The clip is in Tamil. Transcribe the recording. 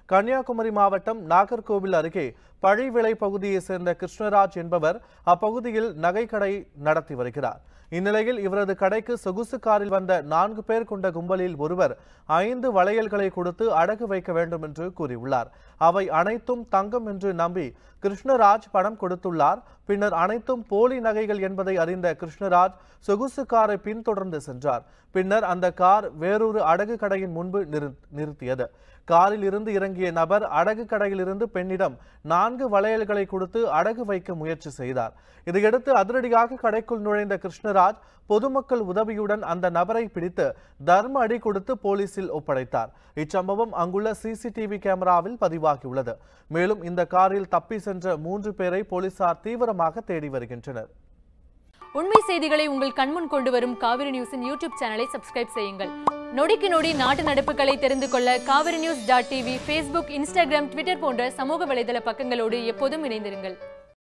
கன்னியாகுமரி மாவட்டம் நாகர்கோவில் அருகே பழிவிளை பகுதியைச் சேர்ந்த கிருஷ்ணராஜ் என்பவர் அப்பகுதியில் நகைக்கடை நடத்தி வருகிறார் இந்நிலையில் இவரது கடைக்கு சொகுசு காரில் வந்த நான்கு பேர் கொண்ட கும்பலில் ஒருவர் ஐந்து வளையல்களை கொடுத்து அடகு வைக்க வேண்டும் என்று கூறியுள்ளார் அவை அனைத்தும் தங்கம் என்று நம்பி கிருஷ்ணராஜ் பணம் கொடுத்துள்ளார் பின்னர் அனைத்தும் போலி நகைகள் என்பதை அறிந்த கிருஷ்ணராஜ் சொகுசு காரை பின்தொடர்ந்து சென்றார் பின்னர் அந்த கார் வேறொரு அடகு கடையின் முன்பு நிறு- நிறுத்தியது காரில் இருந்து இறங்கிய நபர் அடகு கடையில் இருந்து பெண்ணிடம் நான்கு வளையல்களை கொடுத்து அடகு வைக்க முயற்சி செய்தார் இதையடுத்து அதிரடியாக கடைக்குள் நுழைந்த கிருஷ்ணராஜ் பொதுமக்கள் உதவியுடன் அந்த நபரை பிடித்து தர்ம அடி கொடுத்து போலீசில் ஒப்படைத்தார் இச்சம்பவம் அங்குள்ள சிசிடிவி கேமராவில் பதிவாகியுள்ளது மேலும் இந்த காரில் தப்பி சென்ற மூன்று பேரை போலீசார் தீவிரமாக தேடி வருகின்றனர் உண்மை செய்திகளை உங்கள் கண்முன் கொண்டு வரும் காவிரி நியூஸின் யூடியூப் சேனலை சப்ஸ்கிரைப் செய்யுங்கள் நொடிக்கு நொடி நாட்டு நடப்புகளை தெரிந்து கொள்ள Kaveri news dot TV Facebook Instagram Twitter போன்ற சமூக வலைதள பக்கங்களோடு எப்போதும் இணைந்திருங்கள்